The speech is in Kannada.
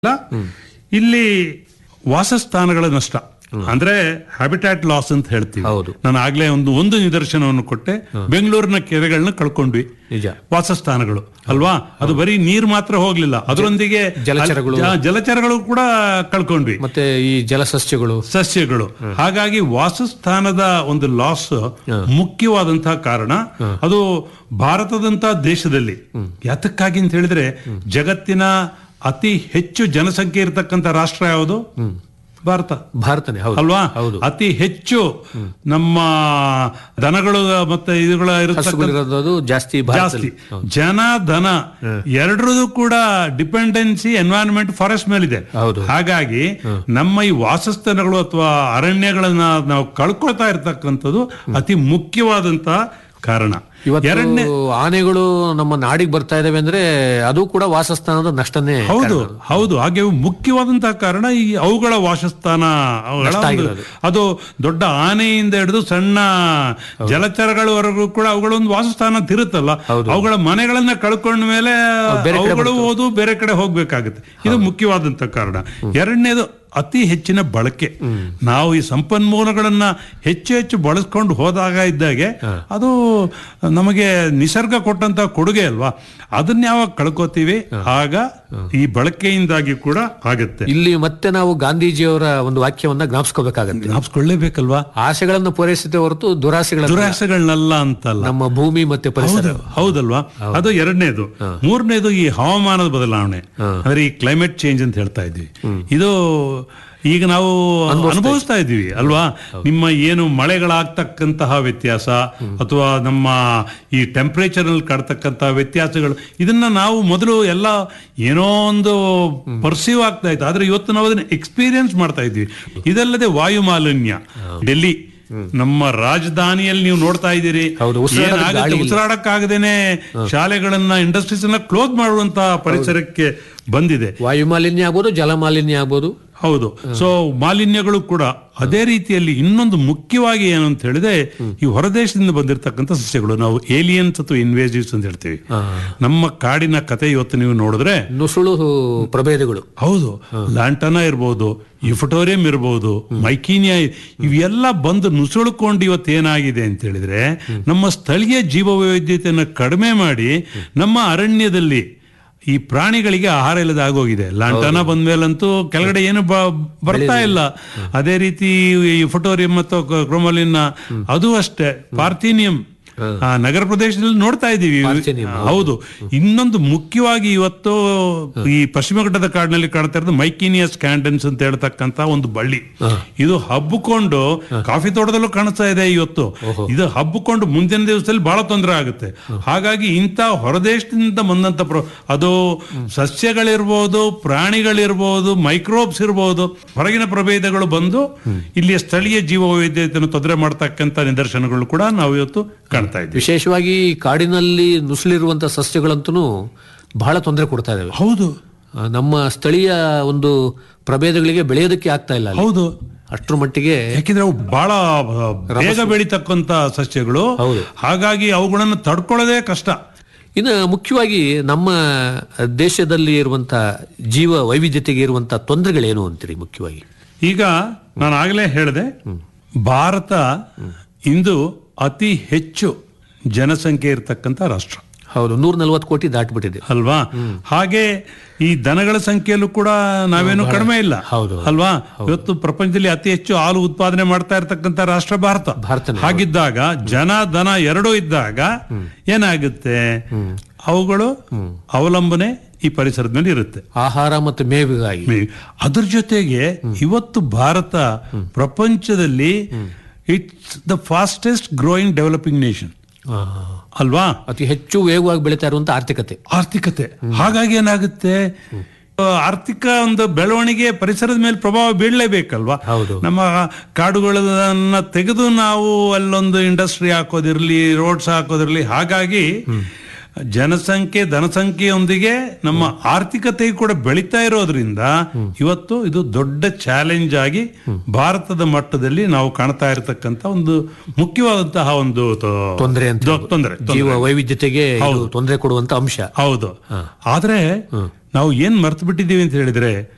ಇಲ್ಲ ಇಲ್ಲಿ ವಾಸಸ್ಥಾನಗಳ ನಷ್ಟ ಅಂದ್ರೆ ಹ್ಯಾಬಿಟ್ಯಾಟ್ ಲಾಸ್ ಅಂತ ಹೇಳ್ತೀವಿ ಹೌದು. ನಾನು ಆಗ್ಲೇ ಒಂದು ಒಂದು ನಿದರ್ಶನವನ್ನು ಕೊಟ್ಟೆ ಬೆಂಗಳೂರಿನ ಕೆರೆಗಳನ್ನ ಕಳ್ಕೊಂಡ್ವಿ ನಿಜ ವಾಸಸ್ಥಾನಗಳು ಅಲ್ವಾ ಅದು ಬರೀ ನೀರ್ ಮಾತ್ರ ಹೋಗ್ಲಿಲ್ಲ ಅದರೊಂದಿಗೆ ಜಲಚರಗಳು. ಜ- ಜಲಚರಗಳು ಕೂಡ ಕಳ್ಕೊಂಡ್ವಿ ಮತ್ತೆ ಈ ಜಲಸಸ್ಯಗಳು ಸಸ್ಯಗಳು ಹಾಗಾಗಿ ವಾಸಸ್ಥಾನದ ಒಂದು ಲಾಸ್ ಮುಖ್ಯವಾದಂತಹ ಕಾರಣ ಅದು ಭಾರತದಂತಹ ದೇಶದಲ್ಲಿ ಯಾತಕ್ಕಾಗಿ ಅಂತ ಹೇಳಿದ್ರೆ ಜಗತ್ತಿನ ಅತಿ ಹೆಚ್ಚು ಜನಸಂಖ್ಯೆ ಇರತಕ್ಕಂತ ರಾಷ್ಟ್ರ ಯಾವುದು ಭಾರತ ಭಾರತನೇ ಹೌದು ಅಲ್ವಾ ಹೌದು ಅತಿ ಹೆಚ್ಚು ನಮ್ಮ ದನಗಳು ಮತ್ತೆ ಇವುಗಳ ಇರತಕ್ಕಂಥ ಹಸುಗಳಿರೋದು ಜಾಸ್ತಿ ಜಾಸ್ತಿ ಭಾರತದಲ್ಲಿ ಜನ ಧನ ಎರಡರದು ಕೂಡ ಡಿಪೆಂಡೆನ್ಸಿ ಎನ್ವೈರನ್ಮೆಂಟ್ ಫಾರೆಸ್ಟ್ ಮೇಲಿದೆ ಹೌದು. ಹಾಗಾಗಿ ನಮ್ಮ ಈ ವಾಸಸ್ಥಾನಗಳು ಅಥವಾ ಅರಣ್ಯಗಳನ್ನ ನಾವು ಕಳ್ಕೊಳ್ತಾ ಇರ್ತಕ್ಕಂಥದ್ದು ಅತಿ ಮುಖ್ಯವಾದಂತಹ ಕಾರಣ ಇವತ್ತು ಎರಡನೇ ಆನೆಗಳು ನಮ್ಮ ನಾಡಿಗೆ ಬರ್ತಾ ಇದಾವೆ ಅಂದ್ರೆ ಅದು ಕೂಡ ವಾಸಸ್ಥಾನದ ನಷ್ಟನೇ ಹೌದು ಕಾರಣ. ಹೌದು ಹಾಗೆ ಮುಖ್ಯವಾದಂತಹ ಕಾರಣ ಈ ಅವುಗಳ ವಾಸಸ್ಥಾನ ಅವುಗಳ ನಷ್ಟ ಒಂದು- ಆಗಿರೋದು. ಅದು ದೊಡ್ಡ ಆನೆಯಿಂದ ಹಿಡಿದು ಸಣ್ಣ ಜಲಚರಗಳವರೆಗೂ ಕೂಡ ಅವುಗಳ ಒಂದು ವಾಸಸ್ಥಾನ ತಿರುತ್ತಲ್ಲ ಅವುಗಳ ಮನೆಗಳನ್ನ ಕಳ್ಕೊಂಡ ಮೇಲೆ ಬೇರೆ ಕಡೆ ಅವುಗಳು ಹೋದು ಬೇರೆ ಕಡೆ ಹೋಗ್ಬೇಕಾಗುತ್ತೆ ಇದು ಮುಖ್ಯವಾದಂತ ಕಾರಣ ಎರಡನೇದು ಅತಿ ಹೆಚ್ಚಿನ ಬಳಕೆ ನಾವು ಈ ಸಂಪನ್ಮೂಲಗಳನ್ನ ಹೆಚ್ಚು ಹೆಚ್ಚು ಬಳಸ್ಕೊಂಡು ಹೋದಾಗ ಇದ್ದಾಗೆ ಅದು ನಮಗೆ ನಿಸರ್ಗ ಕೊಟ್ಟಂತ ಕೊಡುಗೆ ಅಲ್ವಾ ಅದನ್ನ ಯಾವಾಗ ಕಳ್ಕೊತೀವಿ ಆಗ ಈ ಬಳಕೆಯಿಂದಾಗಿ ಕೂಡ ಆಗುತ್ತೆ ಇಲ್ಲಿ ಮತ್ತೆ ನಾವು ಗಾಂಧೀಜಿಯವರ ಒಂದು ವಾಕ್ಯವನ್ನ ಜ್ಞಾಪಿಸ್ಕೋಬೇಕಾಗತ್ತೆ ಜ್ಞಾಪಿಸ್ಕೊಳ್ಳೇಬೇಕಲ್ವಾ ಆಸೆಗಳನ್ನು ಪೂರೈಸಿದೆ ಹೊರತು ದುರಾಸೆಗಳನ್ನ ದುರಾಸೆಗಳನ್ನೆಲ್ಲ ಅಂತಲ್ಲ ನಮ್ಮ ಭೂಮಿ ಮತ್ತೆ ಪರಿಸರ ಹೌದು ಹೌದಲ್ವಾ ಅದು ಎರಡನೇದು ಮೂರನೇದು ಈ ಹವಾಮಾನದ ಬದಲಾವಣೆ ಅಂದ್ರೆ ಈ ಕ್ಲೈಮೇಟ್ ಚೇಂಜ್ ಅಂತ ಹೇಳ್ತಾ ಇದ್ವಿ ಇದು ಈಗ ನಾವು ಅನುಭವಿಸ್ತಾ ಇದ್ದೀವಿ ಅಲ್ವಾ ನಿಮ್ಮ ಏನು ಮಳೆಗಳಾಗ್ತಕ್ಕಂತಹ ವ್ಯತ್ಯಾಸ ಅಥವಾ ನಮ್ಮ ಈ ಟೆಂಪರೇಚರ್ ಅಲ್ಲಿ ಕಾಡ್ತಕ್ಕಂತಹ ವ್ಯತ್ಯಾಸಗಳು ಇದನ್ನ ನಾವು ಮೊದಲು ಎಲ್ಲ ಏನೋ ಒಂದು ಪರ್ಸೀವ್ ಆಗ್ತಾ ಇತ್ತು ಆದ್ರೆ ಇವತ್ತು ನಾವು ಅದನ್ನ ಎಕ್ಸ್ಪೀರಿಯನ್ಸ್ ಮಾಡ್ತಾ ಇದ್ವಿ ಇದಲ್ಲದೆ ವಾಯು ಮಾಲಿನ್ಯ ಡೆಲ್ಲಿ ನಮ್ಮ ರಾಜಧಾನಿಯಲ್ಲಿ ನೀವು ನೋಡ್ತಾ ಇದ್ದೀರಿ ಹೌದು, ಉಸಿರಾಡೋದಕ್ಕೆ ಏನಾಗುತ್ತೆ ಗಾಳಿ ಇಲ್ಲ. ಉಸಿರಾಡಕ್ಕಾಗದೇನೆ ಶಾಲೆಗಳನ್ನ ಇಂಡಸ್ಟ್ರೀಸ್ ಅನ್ನ ಕ್ಲೋಸ್ ಮಾಡುವಂತ ಪರಿಸರಕ್ಕೆ ಬಂದಿದೆ ವಾಯು ಮಾಲಿನ್ಯ ಆಗ್ಬೋದು ಜಲ ಮಾಲಿನ್ಯ ಆಗ್ಬೋದು ಹೌದು ಸೊ ಮಾಲಿನ್ಯಗಳು ಕೂಡ ಅದೇ ರೀತಿಯಲ್ಲಿ ಇನ್ನೊಂದು ಮುಖ್ಯವಾಗಿ ಏನು ಅಂತ ಹೇಳಿದ್ರೆ ಈ ಹೊರದೇಶದಿಂದ ಬಂದಿರತಕ್ಕಂಥ ಸಸ್ಯಗಳು ನಾವು ಏಲಿಯನ್ಸ್ ಅಥವಾ ಇನ್ವೇಸಿವ್ಸ್ ಅಂತ ಹೇಳ್ತೀವಿ ನಮ್ಮ ಕಾಡಿನ ಕತೆ ಇವತ್ತು ನೀವು ನೋಡಿದ್ರೆ ನುಸುಳು ಪ್ರಭೇದಗಳು ಹೌದು ಲ್ಯಾಂಟನ ಇರ್ಬೋದು ಯುಫಟೋರಿಯಂ ಇರ್ಬೋದು ಮೈಕೀನಿಯಾ ಇವೆಲ್ಲ ಬಂದು ನುಸುಳುಕೊಂಡು ಇವತ್ತು ಏನಾಗಿದೆ ಅಂತ ಹೇಳಿದ್ರೆ ನಮ್ಮ ಸ್ಥಳೀಯ ಜೀವ ವೈವಿಧ್ಯತೆಯನ್ನು ಕಡಿಮೆ ಮಾಡಿ ನಮ್ಮ ಅರಣ್ಯದಲ್ಲಿ ಈ ಪ್ರಾಣಿಗಳಿಗೆ ಆಹಾರ ಇಲ್ಲದ ಆಗೋಗಿದೆ ಲಾಂಟನ ಬಂದ್ಮೇಲಂತೂ ಕೆಳಗಡೆ ಏನು ಬ- ಬರ್ತಾ ಇಲ್ಲ ಅದೇ ರೀತಿ ಯುಫಟೋರಿಯಂ ಮತ್ತು ಕ್ರೋಮಲಿನ್ ಅದು ಅಷ್ಟೇ ಪಾರ್ಥೀನಿಯಂ ಆ, ನಗರ ಪ್ರದೇಶದಲ್ಲಿ ನೋಡ್ತಾ ಇದ್ದೀವಿ ಪಾರ್ಥೇನಿಯಂ, ಹೌದು ಇನ್ನೊಂದು ಮುಖ್ಯವಾಗಿ ಇವತ್ತು ಈ ಪಶ್ಚಿಮ ಘಟ್ಟದ ಕಾಡಿನಲ್ಲಿ ಕಾಣ್ತಾ ಇರೋದು ಮೈಕೀನಿಯಸ್ ಕ್ಯಾಂಡನ್ಸ್ ಅಂತ ಹೇಳ್ತಕ್ಕಂತ ಒಂದು ಬಳ್ಳಿ ಇದು ಹಬ್ಬಿಕೊಂಡು ಕಾಫಿ ತೋಟದಲ್ಲೂ ಕಾಣಿಸ್ತಾ ಇದೆ ಇವತ್ತು ಇದು ಹಬ್ಬಿಕೊಂಡು ಮುಂದಿನ ದಿವಸದಲ್ಲಿ ಬಹಳ ತೊಂದರೆ ಆಗುತ್ತೆ ಹಾಗಾಗಿ ಇಂಥ ಹೊರದೇಶದಿಂದ ಬಂದಂತ ಪ್ರ- ಅದು ಸಸ್ಯಗಳಿರ್ಬೋದು ಪ್ರಾಣಿಗಳಿರ್ಬೋದು ಮೈಕ್ರೋಬ್ಸ್ ಇರ್ಬೋದು ಹೊರಗಿನ ಪ್ರಭೇದಗಳು ಬಂದು ಇಲ್ಲಿಯ ಸ್ಥಳೀಯ ಜೀವ ವೈವಿಧ್ಯತೆಯನ್ನು ತೊಂದರೆ ಮಾಡ್ತಕ್ಕಂಥ ನಿದರ್ಶನಗಳು ಕೂಡ ನಾವು ಇವತ್ತು ಕಾಣ್ತಾ ಇದ್ದೀವಿ ವಿಶೇಷವಾಗಿ ಈ ಕಾಡಿನಲ್ಲಿ ನುಸುಳಿರುವಂತ ಸಸ್ಯಗಳಂತೂ ಬಹಳ ತೊಂದರೆ ಕೊಡ್ತಾ ಇದಾವೆ ಹೌದು ಆ, ನಮ್ಮ ಸ್ಥಳೀಯ ಒಂದು ಪ್ರಭೇದಗಳಿಗೆ ಬೆಳೆಯೋದಕ್ಕೆ ಆಗ್ತಾ ಇಲ್ಲ ಅಲ್ಲಿ. ಹೌದು ಅಷ್ಟ್ರ ಮಟ್ಟಿಗೆ ಯಾಕೆಂದ್ರೆ ಅವು ಬಹಳ ಬೇಗ ಬೆಳೀತಕ್ಕಂತ ಸಸ್ಯಗಳು ಹೌದು. ಹಾಗಾಗಿ ಅವುಗಳನ್ನು ತಡ್ಕೊಳ್ಳೋದೇ ಕಷ್ಟ ಇನ್ನು ಮುಖ್ಯವಾಗಿ ನಮ್ಮ ದೇಶದಲ್ಲಿ ಇರುವಂತ ಜೀವ ವೈವಿಧ್ಯತೆಗೆ ಇರುವಂತ ತೊಂದರೆಗಳೇನು ಅಂತೀರಿ ಮುಖ್ಯವಾಗಿ ಈಗ ನಾನು ಆಗಲೇ ಹೇಳಿದೆ ಭಾರತ ಇಂದು ಅತಿ ಹೆಚ್ಚು ಜನಸಂಖ್ಯೆ ಇರತಕ್ಕಂತ ರಾಷ್ಟ್ರ ಹೌದು ನೂರ ನಲ್ವತ್ತು ಕೋಟಿ ದಾಟ್ಬಿಟ್ಟಿದೆ ಅಲ್ವಾ ಹಾಗೆ ಈ ದನಗಳ ಸಂಖ್ಯೆಯಲ್ಲೂ ಕೂಡ ನಾವೇನು ಕಡಿಮೆ ಇಲ್ಲ ಹೌದು. ಅಲ್ವಾ ಇವತ್ತು ಪ್ರಪಂಚದಲ್ಲಿ ಅತಿ ಹೆಚ್ಚು ಹಾಲು ಉತ್ಪಾದನೆ ಮಾಡ್ತಾ ಇರತಕ್ಕಂತ ರಾಷ್ಟ್ರ ಭಾರತ ಭಾರತನೇ, ಹಾಗಿದ್ದಾಗ ಜನ ದನ ಎರಡೂ ಇದ್ದಾಗ ಏನಾಗುತ್ತೆ ಅವುಗಳು ಅವಲಂಬನೆ ಈ ಪರಿಸರದ ಮೇಲೆ ಇರುತ್ತೆ ಆಹಾರ ಮತ್ತು ಮೇವಿಗಾಗಿ ಮೇ- ಅದ್ರ ಜೊತೆಗೆ ಇವತ್ತು ಭಾರತ ಪ್ರಪಂಚದಲ್ಲಿ it's the fastest growing developing nation ಆ, ಅಲ್ವಾ ಅತಿ ಹೆಚ್ಚು ವೇಗವಾಗಿ ಬೆಳೀತಾ ಇರುವಂತ ಆರ್ಥಿಕತೆ ಆರ್ಥಿಕತೆ ಹಾಗಾಗಿ ಏನಾಗುತ್ತೆ ಆ, ಆರ್ಥಿಕ ಒಂದು ಬೆಳವಣಿಗೆ ಪರಿಸರದ ಮೇಲೆ ಪ್ರಭಾವ ಬೀಳಲೇಬೇಕಲ್ವಾ ಹೌದು. ನಮ್ಮ ಕಾಡುಗಳನ್ನ ತೆಗೆದು ನಾವು ಅಲ್ಲೊಂದು ಇಂಡಸ್ಟ್ರಿ ಹಾಕೋದಿರ್ಲಿ ರೋಡ್ಸ್ ಹಾಕೋದಿರ್ಲಿ ಹಾಗಾಗಿ ಜನಸಂಖ್ಯೆ ಧನಸಂಖ್ಯೆಯೊಂದಿಗೆ ನಮ್ಮ ಆರ್ಥಿಕತೆ ಕೂಡ ಬೆಳೀತಾ ಇರೋದ್ರಿಂದ ಇವತ್ತು ಇದು ದೊಡ್ಡ ಚಾಲೆಂಜ್ ಆಗಿ ಭಾರತದ ಮಟ್ಟದಲ್ಲಿ ನಾವು ಕಾಣ್ತಾ ಇರತಕ್ಕಂತ ಒಂದು ಮುಖ್ಯವಾದಂತಹ ಒಂದು ತೊ- ತೊಂದರೆ ಅಂತ ದೊ- ತೊಂದರೆ ತೊಂದರೆ. ಜೀವ ವೈವಿಧ್ಯತೆಗೆ ಇದು ತೊಂದರೆ ಕೊಡುವಂತ ಅಂಶ ಹೌದು ಆದ್ರೆ ನಾವು ಏನ್ ಮರ್ತು ಬಿಟ್ಟಿದ್ದೀವಿ ಅಂತ ಹೇಳಿದ್ರೆ